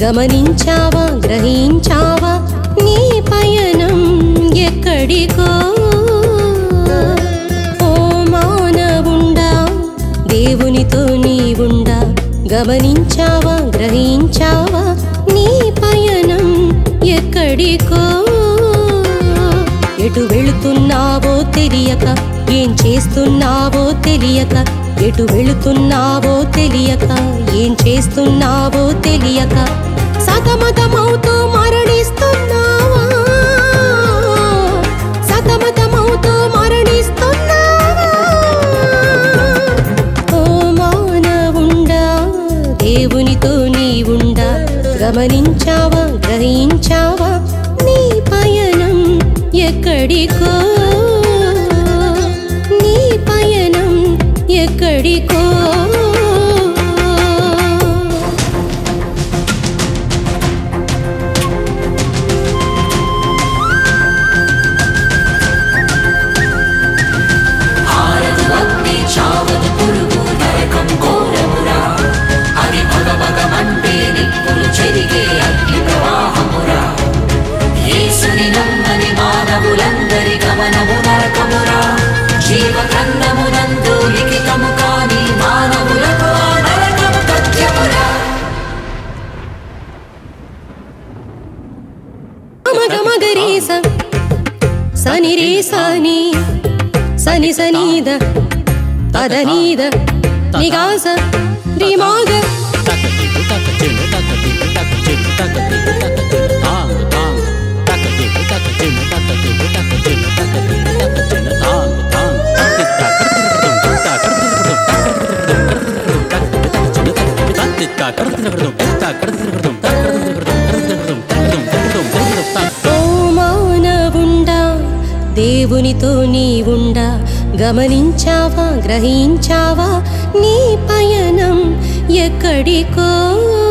గమనించావా గ్రహించావా నీ పయనం ఎక్కడికో ఓ మానవుండా దేవునితో నీవుండా గమనించావా గ్రహించావా నీ పయనం ఎక్కడికో ఎటు వెళుతున్నావో తెలియక ఏం చేస్తున్నావో తెలియక ఎటు వెళుతున్నావో తెలియక ఏం చేస్తున్నావో తెలియక సతమతమవుతూ మరణిస్తున్నావా సతమతమవుతూ మరణిస్తున్నావా ఓ మానవుండా దేవునితో నీవుండా గమనించావా గ్రహించావా నీ పయనం ఎక్కడికో నీ పయనం ఎక్కడికో హారదు అగ్ని చావదు పురుగు నరకం ఘోరమురా అది భగ భగమంటే నిప్పులు చెరిగే అగ్ని ప్రవాహమురా యేసుని నమ్మని మానవులందరి గమనము నరకమురా జీవ గ్రంథమునందు లిఖితము కాని మానవులకు ఆ నరకము తథ్యమురా మగమగరీస సని రే సని సని సనీద పదనీద నిగాస రిమాగ ఓ మానవుండా దేవునితో నీవుండా గమనించావా గ్రహించావా నీ పయనం ఎక్కడికో